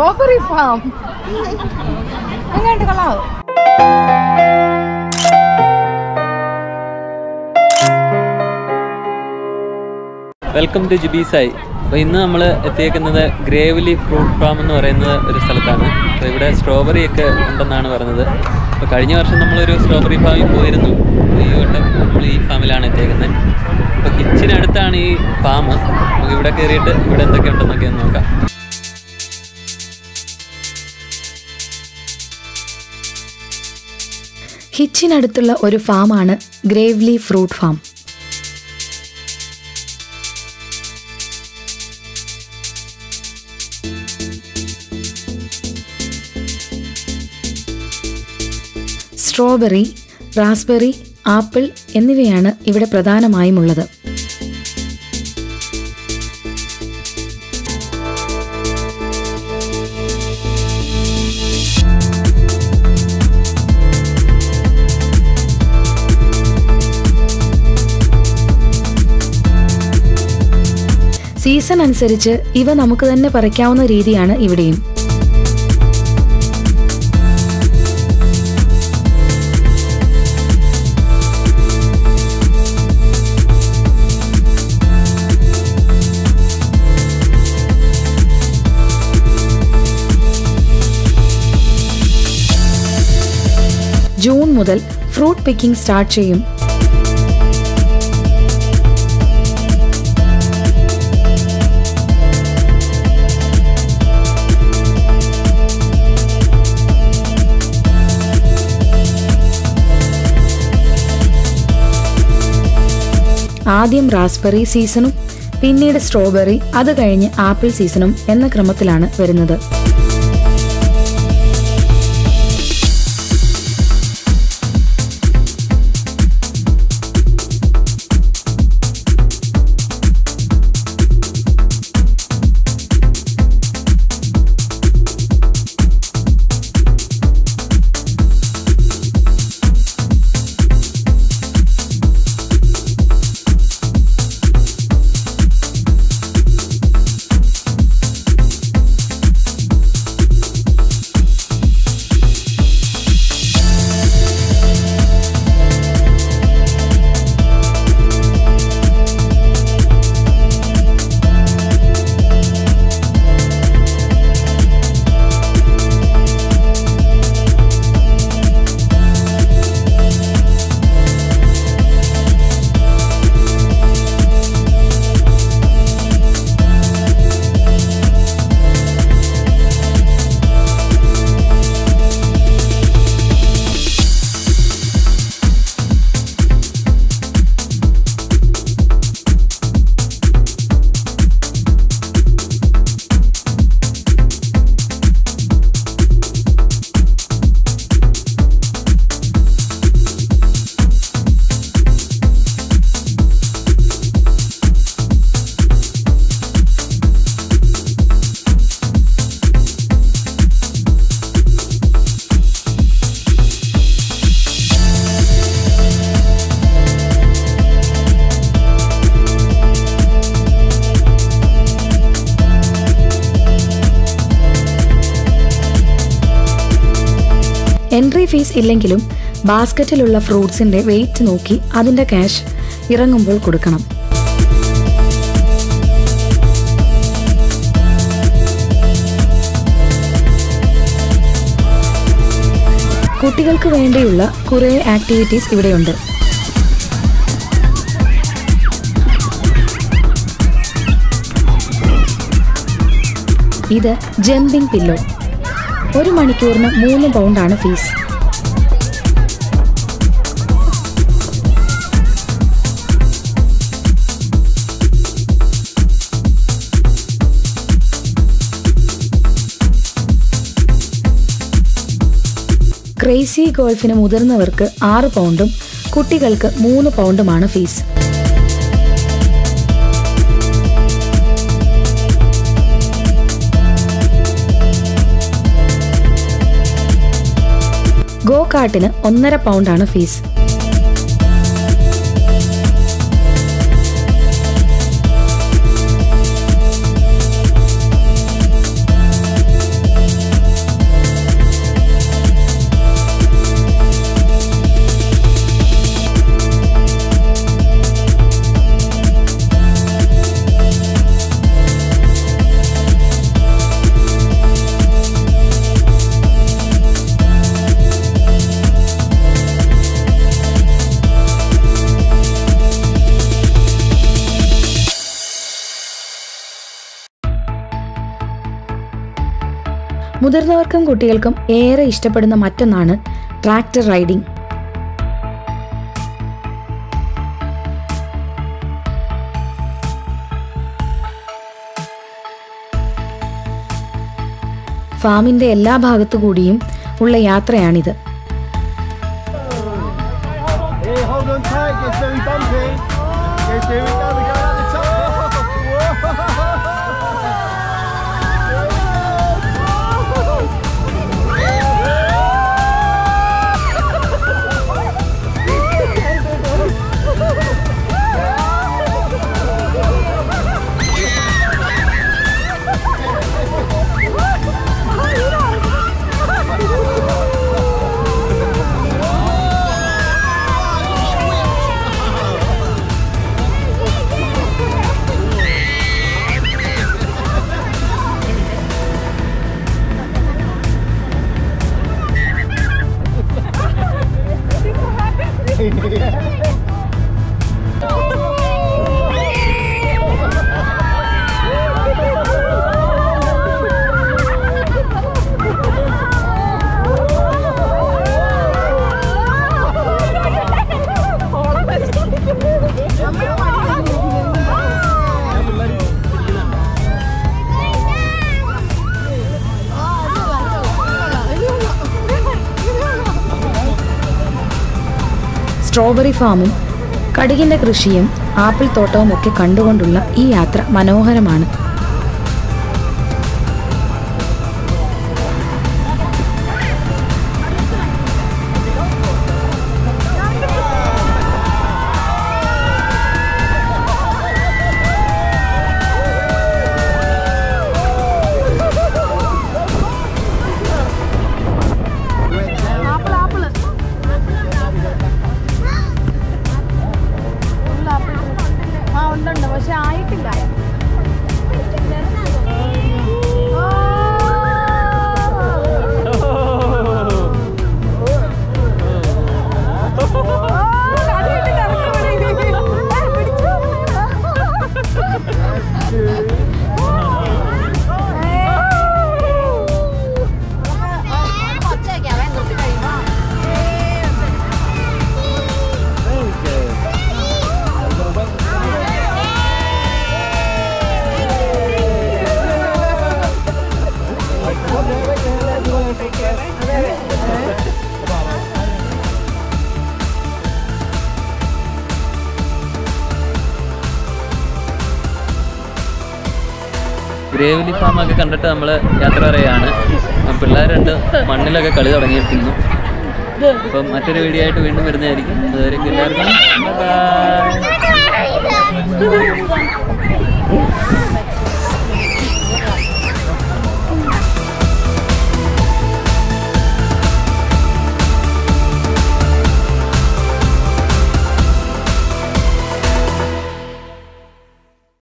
Strawberry farm എങ്ങനെയുണ്ട് കൊള്ളാവോ welcome to ജിബീസായി അപ്പോൾ ഇന്ന് നമ്മൾ എത്തിയേക്കുന്നത് ഗ്രേവലി ഫ്രൂട്ട് ഫാം എന്ന് പറയുന്ന ഒരു സ്ഥലത്താണ് അപ്പോൾ ഇവിടെ സ്ട്രോബെറി ഒക്കെ ഉണ്ടെന്നാണ് പറഞ്ഞത് അപ്പോൾ കഴിഞ്ഞ വർഷം നമ്മളൊരു സ്ട്രോബെറി ഫാമിൽ പോയിരുന്നു അപ്പോൾ ഈ വട്ടം നമ്മൾ ഈ ഫാമിലാണ് എത്തിയേക്കുന്നത് അപ്പോൾ കിച്ചിനടുത്താണ് ഈ ഫാം നമുക്ക് ഇവിടെ കയറിയിട്ട് ഇവിടെ എന്തൊക്കെ ഉണ്ടെന്നൊക്കെ ഒന്ന് നോക്കാം ഹിച്ചിനടുത്തുള്ള ഒരു ഫാമാണ് Gravely fruit farm strawberry raspberry apple എന്നിവയാണ് ഇവിടെ പ്രധാനമായും ഉള്ളത് സീസൺ അനുസരിച്ച് ഇവ നമുക്ക് തന്നെ പറിക്കാവുന്ന രീതിയാണ് ഇവിടെയും ജൂൺ മുതൽ ഫ്രൂട്ട് പിക്കിംഗ് സ്റ്റാർട്ട് ചെയ്യും ആദ്യം റാസ്ബെറി സീസണും പിന്നീട് സ്ട്രോബെറി അത് കഴിഞ്ഞ് ആപ്പിൾ സീസണും എന്ന ക്രമത്തിലാണ് വരുന്നത് എൻട്രി ഫീസ് ഇല്ലെങ്കിലും ബാസ്ക്കറ്റിലുള്ള ഫ്രൂട്ട്സിന്റെ വെയിറ്റ് നോക്കി അതിന്റെ ക്യാഷ് ഇറങ്ങുമ്പോൾ കൊടുക്കണം കുട്ടികൾക്ക് വേണ്ടിയുള്ള കുറേ ആക്ടിവിറ്റീസ് ഇവിടെയുണ്ട് ഇത് ജമ്പിംഗ് പില്ലോ ഒരു മണിക്കൂറിന് മൂന്ന് പൗണ്ടാണ് ഫീസ് ക്രേസി ഗോൾഫിന് മുതിർന്നവർക്ക് ആറ് പൗണ്ടും കുട്ടികൾക്ക് മൂന്ന് പൗണ്ടുമാണ് ഫീസ് ഗോ കാർട്ടിന് ഒന്നര പൗണ്ടാണ് ഫീസ് മുതിർന്നവർക്കും കുട്ടികൾക്കും ഏറെ ഇഷ്ടപ്പെടുന്ന മറ്റൊന്നാണ് ട്രാക്ടർ റൈഡിംഗ് ഫാമിന്റെ എല്ലാ ഭാഗത്തു കൂടിയും ഉള്ള യാത്രയാണിത് Hey, hold on tight, it's very bumpy. Yes, here we go, we're going up the top. Strawberry ഫാമും കടുകിന്റെ കൃഷിയും ആപ്പിൾ തോട്ടവും ഒക്കെ കണ്ടുകൊണ്ടുള്ള ഈ യാത്ര മനോഹരമാണ് ആപ്പിൾ ആപ്പിള് ഫുൾ ആപ്പിൾ ആ ഉണ്ടുണ്ട് പക്ഷെ ആയിട്ടില്ല ഗ്രേവലി ഫാം ഒക്കെ കണ്ടിട്ട് നമ്മൾ യാത്ര പറയുകയാണ് പിള്ളേരുണ്ട് മണ്ണിലൊക്കെ കളി തുടങ്ങിയിരിക്കുന്നു അപ്പം മറ്റൊരു വീഡിയോ ആയിട്ട് വീണ്ടും വരുന്നതായിരിക്കും അതുവരെയൊക്കെ എല്ലാവർക്കും ബൈ